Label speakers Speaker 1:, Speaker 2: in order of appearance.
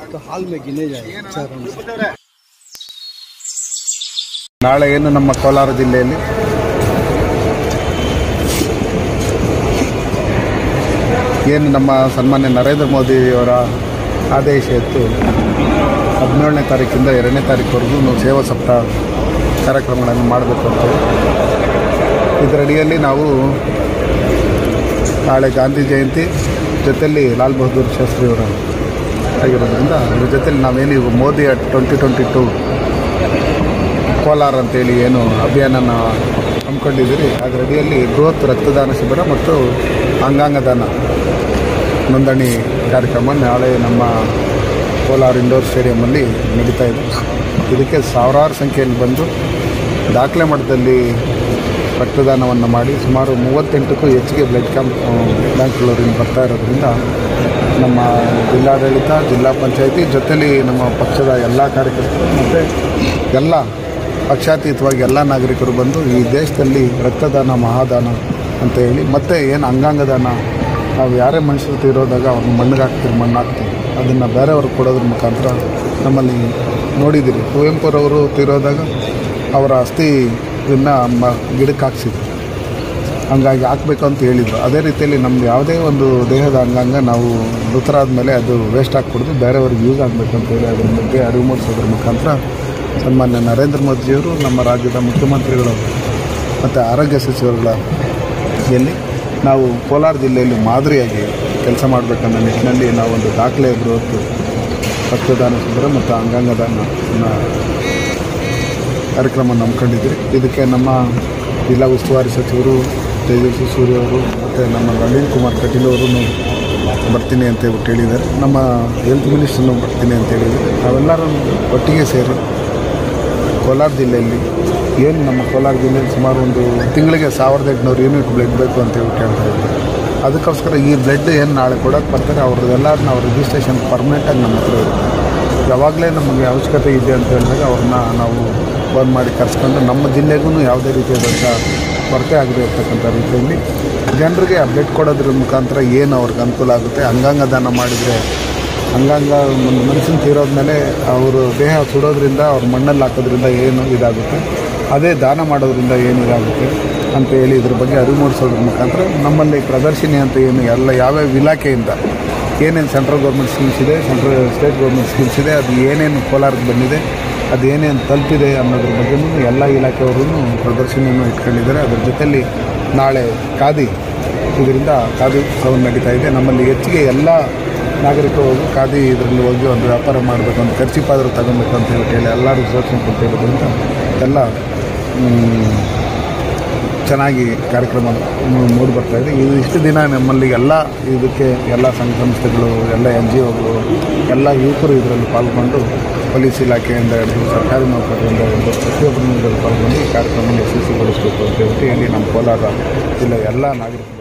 Speaker 1: तो हाल में गिने जाए चार रन
Speaker 2: ನಾಳೆ ಏನು ನಮ್ಮ ಕೋಲಾರ ಜಿಲ್ಲೆಯಲ್ಲಿ ಏನು ನಮ್ಮ ಸನ್ಮಾನ್ಯ ನರೇಂದ್ರ ಮೋದಿಯವರ ಆದೇಶ ಇತ್ತು ಹದಿನೇಳನೇ ತಾರೀಕಿಂದ ಎರಡನೇ ತಾರೀಕುವರೆಗೂ ನಾವು ಸೇವಾ ಸಪ್ತಾಹ ಕಾರ್ಯಕ್ರಮಗಳನ್ನು ಮಾಡಬೇಕು ಅಂತ ಇದರಡಿಯಲ್ಲಿ ನಾವು ನಾಳೆ ಗಾಂಧಿ ಜಯಂತಿ ಜೊತೆಯಲ್ಲಿ ಲಾಲ್ ಬಹದ್ದೂರ್ ಶಾಸ್ತ್ರಿಯವರ ಆಗಿರೋದ್ರಿಂದ ಅದ್ರ ಜೊತೆಲಿ ನಾವೇನು ಈಗ Modi at twenty twenty two Kolar ಅಂತೇಳಿ ಏನು ಅಭಿಯಾನನ ಹಮ್ಮಿಕೊಂಡಿದ್ದೀರಿ ಅದರ ಅಡಿಯಲ್ಲಿ ಬೃಹತ್ ರಕ್ತದಾನ ಶಿಬಿರ ಮತ್ತು ಅಂಗಾಂಗ ದಾನ ನೋಂದಣಿ ಕಾರ್ಯಕ್ರಮ ನಾಳೆ ನಮ್ಮ ಕೋಲಾರ ಇಂಡೋರ್ ಸ್ಟೇಡಿಯಮಲ್ಲಿ ನಡೀತಾ ಇದೆ ಇದಕ್ಕೆ ಸಾವಿರಾರು ಸಂಖ್ಯೆಯಲ್ಲಿ ಬಂದು ದಾಖಲೆ ಮಟ್ಟದಲ್ಲಿ ರಕ್ತದಾನವನ್ನು ಮಾಡಿ ಸುಮಾರು ಮೂವತ್ತೆಂಟಕ್ಕೂ ಹೆಚ್ಚಿಗೆ ಬ್ಲಡ್ ಕ್ಯಾಂಪ್ ಬ್ಯಾಂಕ್ಗಳವರಿಂದ ಬರ್ತಾ ಇರೋದ್ರಿಂದ ನಮ್ಮ ಜಿಲ್ಲಾಡಳಿತ ಜಿಲ್ಲಾ ಪಂಚಾಯತಿ ಜೊತೆಲಿ ನಮ್ಮ ಪಕ್ಷದ ಎಲ್ಲ ಕಾರ್ಯಕರ್ತರು ಮತ್ತು ಎಲ್ಲ ಪಕ್ಷಾತೀತವಾಗಿ ಎಲ್ಲ ನಾಗರಿಕರು ಬಂದು ಈ ದೇಶದಲ್ಲಿ ರಕ್ತದಾನ ಮಹಾದಾನ ಅಂತ ಹೇಳಿ ಮತ್ತು ಏನು ಅಂಗಾಂಗ ದಾನ ನಾವು ಯಾರೇ ಮನುಷ್ಯರು ತೀರೋದಾಗ ಅವ್ರನ್ನ ಮಣ್ಣಿಗೆ ಹಾಕ್ತೀವಿ ಮಣ್ಣು ಹಾಕ್ತೀವಿ ಅದನ್ನು ಬೇರೆಯವ್ರಿಗೆ ಕೊಡೋದ್ರ ಮುಖಾಂತರ ನಮ್ಮಲ್ಲಿ ನೋಡಿದ್ದೀರಿ ಕುವೆಂಪುರವರು ತೀರೋದಾಗ ಅವರ ಅಸ್ಥಿ ಇದನ್ನು ಮ ಗಿಡಕ್ಕೆ ಹಾಕ್ಸಿದ್ರು ಹಂಗಾಗಿ ಹಾಕಬೇಕು ಅಂತ ಹೇಳಿದರು ಅದೇ ರೀತಿಯಲ್ಲಿ ನಮ್ದು ಯಾವುದೇ ಒಂದು ದೇಹದ ಅಂಗಾಂಗ ನಾವು ಮೃತರಾದ ಮೇಲೆ ಅದು ವೇಸ್ಟ್ ಆಗಿಕೊಡ್ದು ಬೇರೆಯವ್ರಿಗೆ ಯೂಸ್ ಆಗಬೇಕು ಅಂತ ಹೇಳಿ ಅದ್ರ ಬಗ್ಗೆ ಅರಿವು ಮೂಡಿಸೋದ್ರ ಮುಖಾಂತರ ಸನ್ಮಾನ್ಯ ನರೇಂದ್ರ ಮೋದಿಜಿಯವರು ನಮ್ಮ ರಾಜ್ಯದ ಮುಖ್ಯಮಂತ್ರಿಗಳು ಮತ್ತು ಆರೋಗ್ಯ ಸಚಿವರುಗಳ ಎಲ್ಲಿ ನಾವು ಕೋಲಾರ ಜಿಲ್ಲೆಯಲ್ಲಿ ಮಾದರಿಯಾಗಿ ಕೆಲಸ ಮಾಡಬೇಕನ್ನೋ ನಿಟ್ಟಿನಲ್ಲಿ ನಾವೊಂದು ದಾಖಲೆ ಬೃಹತ್ ರಕ್ತದಾನ ಶಿಬಿರ ಮತ್ತು ಅಂಗಾಂಗ ದಾನ ಕಾರ್ಯಕ್ರಮ ನಂಬ್ಕೊಂಡಿದ್ರಿ ಇದಕ್ಕೆ ನಮ್ಮ ಜಿಲ್ಲಾ ಉಸ್ತುವಾರಿ ಸಚಿವರು ತೇಜಸ್ವಿ ಸೂರ್ಯ ಅವರು ಮತ್ತು ನಮ್ಮ ನಳಿನ್ ಕುಮಾರ್ ಕಟೀಲ್ ಅವರು ಬರ್ತೀನಿ ಅಂತ ಹೇಳ್ಬಿಟ್ಟು ಹೇಳಿದ್ದಾರೆ ನಮ್ಮ ಹೆಲ್ತ್ ಮಿನಿಸ್ಟರ್ನು ಬರ್ತೀನಿ ಅಂತ ಹೇಳಿದ್ದಾರೆ ನಾವೆಲ್ಲರೂ ಒಟ್ಟಿಗೆ ಸೇರಿ ಕೋಲಾರ ಜಿಲ್ಲೆಯಲ್ಲಿ ಏನು ನಮ್ಮ ಕೋಲಾರ ಜಿಲ್ಲೆಯಲ್ಲಿ ಸುಮಾರು ಒಂದು ತಿಂಗಳಿಗೆ ಸಾವಿರದ ಎಂಟುನೂರು ಯೂನಿಟ್ ಬ್ಲಡ್ ಬೇಕು ಅಂತ ಹೇಳ್ಬಿಟ್ಟು ಹೇಳ್ತಾ ಇದ್ದಾರೆ ಅದಕ್ಕೋಸ್ಕರ ಈ ಬ್ಲಡ್ ಏನು ನಾಳೆ ಕೊಡೋಕ್ಕೆ ಬರ್ತಾರೆ ಅವ್ರದ್ದೆಲ್ಲರನ್ನ ಅವ್ರ ರಿಜಿಸ್ಟ್ರೇಷನ್ ಪರ್ಮನೆಂಟಾಗಿ ನಮ್ಮ ಹತ್ರ ಇರುತ್ತೆ ಯಾವಾಗಲೇ ನಮಗೆ ಅವಶ್ಯಕತೆ ಇದೆ ಅಂತ ಹೇಳಿದಾಗ ಅವ್ರನ್ನ ನಾವು ಫೋನ್ ಮಾಡಿ ಕರೆಸ್ಕೊಂಡು ನಮ್ಮ ಜಿಲ್ಲೆಗೂ ಯಾವುದೇ ರೀತಿಯಾದಂಥ ಕೊರತೆ ಆಗದೆ ಇರ್ತಕ್ಕಂಥ ರೀತಿಯಲ್ಲಿ ಜನರಿಗೆ ಆ ಬ್ಲಡ್ ಕೊಡೋದ್ರ ಮುಖಾಂತರ ಏನು ಅವ್ರಿಗೆ ಅನುಕೂಲ ಆಗುತ್ತೆ ಅಂಗಾಂಗ ದಾನ ಮಾಡಿದರೆ ಅಂಗಾಂಗ ಒಂದು ಮನುಷ್ಯನ ತೀರೋದ್ಮೇಲೆ ಅವರು ದೇಹ ಸುಡೋದ್ರಿಂದ ಅವ್ರ ಮಣ್ಣಲ್ಲಿ ಹಾಕೋದ್ರಿಂದ ಏನು ಇದಾಗುತ್ತೆ ಅದೇ ದಾನ ಮಾಡೋದ್ರಿಂದ ಏನು ಇದಾಗುತ್ತೆ ಅಂತ ಹೇಳಿ ಇದ್ರ ಬಗ್ಗೆ ಅರಿವು ಮೂಡಿಸೋದ್ರ ಮುಖಾಂತರ ನಮ್ಮಲ್ಲಿ ಪ್ರದರ್ಶಿನಿ ಅಂತ ಏನು ಎಲ್ಲ ಯಾವ್ಯಾವ ಇಲಾಖೆಯಿಂದ ಏನೇನು ಸೆಂಟ್ರಲ್ ಗೌರ್ಮೆಂಟ್ ಸ್ಕೀಮ್ಸ್ ಇದೆ ಸೆಂಟ್ರಲ್ ಸ್ಟೇಟ್ ಗೌರ್ಮೆಂಟ್ ಸ್ಕೀಮ್ಸ್ ಇದೆ ಅದು ಏನೇನು ಕೋಲಾರಕ್ಕೆ ಬಂದಿದೆ ಅದು ಏನೇನು ತಲುಪಿದೆ ಅನ್ನೋದ್ರ ಬಗ್ಗೆನೂ ಎಲ್ಲ ಇಲಾಖೆಯವರು ಪ್ರದರ್ಶನಿಯನ್ನು ಇಟ್ಕೊಂಡಿದ್ದಾರೆ ಅದ್ರ ಜೊತೆಯಲ್ಲಿ ನಾಳೆ ಖಾದಿ ಇದರಿಂದ ಖಾದಿ ಉತ್ಸವ ನಡೀತಾ ಇದೆ ನಮ್ಮಲ್ಲಿ ಹೆಚ್ಚಿಗೆ ಎಲ್ಲ ನಾಗರಿಕರು ಹೋಗಿ ಖಾದಿ ಇದರಲ್ಲಿ ಹೋಗಿ ಒಂದು ವ್ಯಾಪಾರ ಮಾಡಬೇಕು ಅಂತ ಖರ್ಚಿಪಾದರೂ ತಗೊಬೇಕು ಅಂತ ಹೇಳಿ ಹೇಳಿ ಎಲ್ಲರೂ ಸೂಚನೆ ಕೊಟ್ಟಿರೋದ್ರಿಂದ ಎಲ್ಲ ಮ್, ಚೆನ್ನಾಗಿ ಕಾರ್ಯಕ್ರಮ ಮೂಡಿ ಬರ್ತಾ ಇದೆ ಇದು ಇಷ್ಟು ದಿನ ನಮ್ಮಲ್ಲಿ ಎಲ್ಲ ಇದಕ್ಕೆ ಎಲ್ಲ ಸಂಘ ಸಂಸ್ಥೆಗಳು ಎಲ್ಲ ಎನ್ ಜಿ ಒಗಳು ಎಲ್ಲ ಯುವಕರು ಇದರಲ್ಲಿ ಪಾಲ್ಗೊಂಡು ಪೊಲೀಸ್ ಇಲಾಖೆಯಿಂದ ಹಿಡಿದು ಸರ್ಕಾರಿ ನೌಕರರಿಂದ ಹಿಡಿದು ಪ್ರತಿಯೊಬ್ಬರು ಇದರಲ್ಲಿ ಪಾಲ್ಗೊಂಡು ಈ ಕಾರ್ಯಕ್ರಮ ಯಶಸ್ವಿಗೊಳಿಸಬೇಕು ಅಂತ ಹೇಳ್ಬಿಟ್ಟು ಹೇಳಿ ನಮ್ಮ ಕೋಲಾರ ಜಿಲ್ಲೆಯ ಎಲ್ಲ ನಾಗರಿಕರು